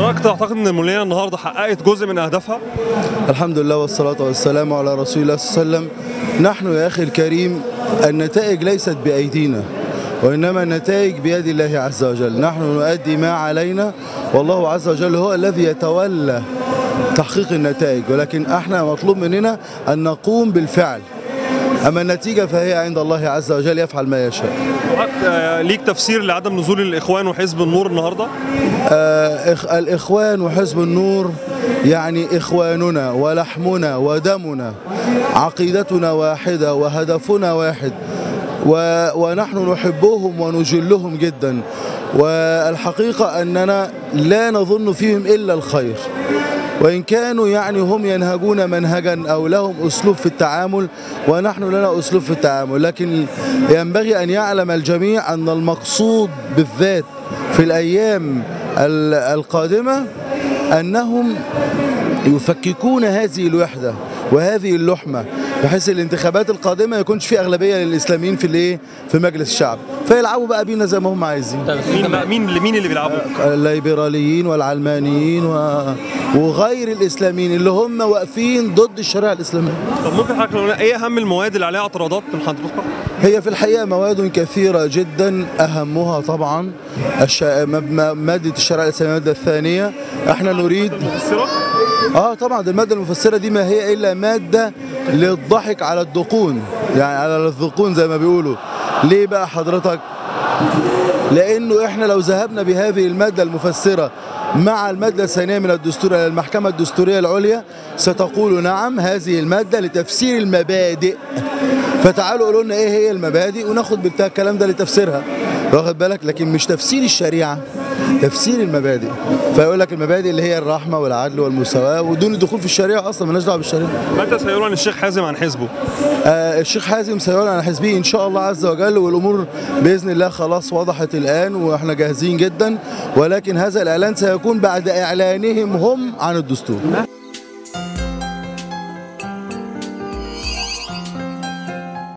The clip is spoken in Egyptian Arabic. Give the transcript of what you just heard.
حضرتك تعتقد ان الموليه النهارده حققت جزء من اهدافها؟ الحمد لله والصلاة والسلام على رسول الله صلى الله عليه وسلم نحن يا أخي الكريم النتائج ليست بأيدينا وإنما النتائج بيد الله عز وجل نحن نؤدي ما علينا والله عز وجل هو الذي يتولى تحقيق النتائج ولكن احنا مطلوب مننا أن نقوم بالفعل أما النتيجة فهي عند الله عز وجل يفعل ما يشاء حضرتك آه، ليك تفسير لعدم نزول الاخوان وحزب النور النهارده؟ آه، إخ- الإخوان وحزب النور يعني إخواننا ولحمنا ودمنا عقيدتنا واحدة وهدفنا واحد و ونحن نحبهم ونجلهم جدا والحقيقة أننا لا نظن فيهم إلا الخير وإن كانوا يعني هم ينهجون منهجا أو لهم أسلوب في التعامل ونحن لنا أسلوب في التعامل لكن ينبغي أن يعلم الجميع أن المقصود بالذات في الأيام ال- القادمة أنهم يفككون هذه الوحدة وهذه اللحمة بحيث الانتخابات القادمة يكونش في أغلبية للإسلاميين في الإيه في مجلس الشعب فيلعبوا بقى بينا زي ما هم عايزين مين بقى- مين اللي مين اللي بيلعبوا؟ الليبراليين والعلمانيين و... وغير الإسلاميين اللي هم واقفين ضد الشريعة الإسلامية طب ممكن حضرتك تقول لنا ايه اهم المواد اللي عليها اعتراضات من حضرتك؟ هي في الحقيقة مواد كثيرة جدا أهمها طبعا الش... م- م- مادة الشريعة الإسلامية المادة الثانية احنا نريد المفسره؟ اه طبعا ده الماده المفسره دي ما هي الا ماده للضحك على الدقون يعني على الذقون زي ما بيقولوا ليه بقى حضرتك لانه احنا لو ذهبنا بهذه الماده المفسره مع المادة الثانية من الدستور إلى المحكمة الدستورية العليا ستقول نعم هذه المادة لتفسير المبادئ فتعالوا قولوا لنا ايه هي المبادئ وناخد بتاع الكلام ده لتفسيرها واخد بالك لكن مش تفسير الشريعة تفسير المبادئ فيقول لك المبادئ اللي هي الرحمة والعدل والمساواة ودون الدخول في الشريعة أصلا مالناش دعوة بالشريعة متى سيعلن الشيخ حازم عن حزبه؟ آه الشيخ حازم سيعلن عن حزبه ان شاء الله عز وجل والامور باذن الله خلاص وضحت الان واحنا جاهزين جدا ولكن هذا الاعلان سيكون بعد اعلانهم هم عن الدستور